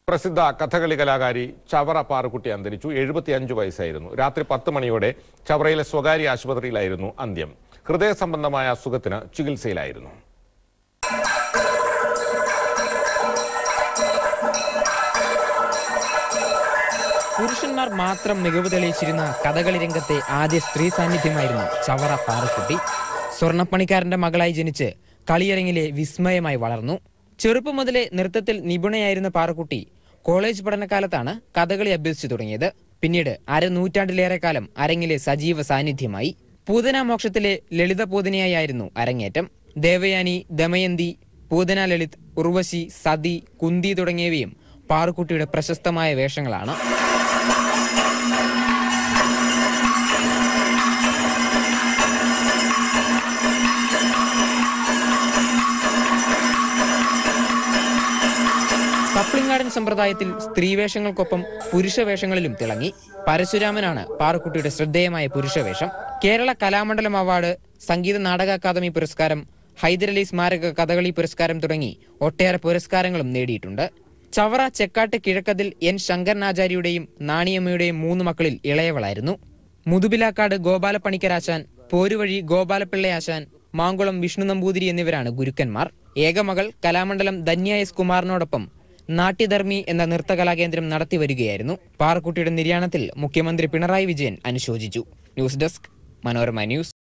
പ്രസിദ്ധ കഥകളി കലാകാരി ചവറ പാറുക്കുട്ടി അന്തരിച്ചു എഴുപത്തിയഞ്ച് വയസ്സായിരുന്നു രാത്രി പത്ത് മണിയോടെ ചവറയിലെ സ്വകാര്യ ആശുപത്രിയിലായിരുന്നു അന്ത്യം ഹൃദയ സംബന്ധമായ അസുഖത്തിന് ചികിത്സയിലായിരുന്നു പുരുഷന്മാർ മാത്രം മികവ് തെളിയിച്ചിരുന്ന കഥകളി രംഗത്തെ ആദ്യ സ്ത്രീ സാന്നിധ്യമായിരുന്നു ചവറ പാറക്കുട്ടി സ്വർണ്ണപ്പണിക്കാരന്റെ മകളായി ജനിച്ച് കളിയരങ്ങിലെ വിസ്മയമായി വളർന്നു ചെറുപ്പം മുതലേ നൃത്തത്തിൽ നിപുണയായിരുന്ന പാറക്കുട്ടി കോളേജ് പഠനകാലത്താണ് കഥകളി അഭ്യസിച്ചു തുടങ്ങിയത് പിന്നീട് അരനൂറ്റാണ്ടിലേറെ കാലം അരങ്ങിലെ സജീവ സാന്നിധ്യമായി പൂതന മോക്ഷത്തിലെ ലളിത പൂതനയായിരുന്നു അരങ്ങേറ്റം ദേവയാനി ദമയന്തി പൂതന ലളിത് ഉർവശി സതി കുന്തി തുടങ്ങിയവയും പാറുക്കുട്ടിയുടെ പ്രശസ്തമായ വേഷങ്ങളാണ് കപ്ലിങ്ങാടൻ സമ്പ്രദായത്തിൽ സ്ത്രീവേഷങ്ങൾക്കൊപ്പം പുരുഷവേഷങ്ങളിലും തിളങ്ങി പരശുരാമനാണ് പാറുക്കുട്ടിയുടെ ശ്രദ്ധേയമായ പുരുഷവേഷം കേരള കലാമണ്ഡലം അവാർഡ് സംഗീത നാടക അക്കാദമി പുരസ്കാരം ഹൈദരലി സ്മാരക കഥകളി പുരസ്കാരം തുടങ്ങി ഒട്ടേറെ പുരസ്കാരങ്ങളും നേടിയിട്ടുണ്ട് ചവറ ചെക്കാട്ട് കിഴക്കതിൽ എൻ ശങ്കരനാചാര്യയുടെയും നാണിയമ്മയുടെയും മൂന്ന് മക്കളിൽ ഇളയവളായിരുന്നു മുതുപിലാക്കാട് ഗോപാലപ്പണിക്കരാശാൻ പോരുവഴി ഗോപാലപിള്ളയാശാൻ മാങ്കുളം വിഷ്ണു നമ്പൂതിരി എന്നിവരാണ് ഗുരുക്കന്മാർ ഏകമകൾ കലാമണ്ഡലം ധന്യ എസ് കുമാറിനോടൊപ്പം നാട്യധർമ്മി എന്ന നൃത്തകലാകേന്ദ്രം നടത്തി വരികയായിരുന്നു പാറക്കുട്ടിയുടെ നിര്യാണത്തിൽ മുഖ്യമന്ത്രി പിണറായി വിജയൻ അനുശോചിച്ചു ന്യൂസ് ഡെസ്ക് മനോരമ ന്യൂസ്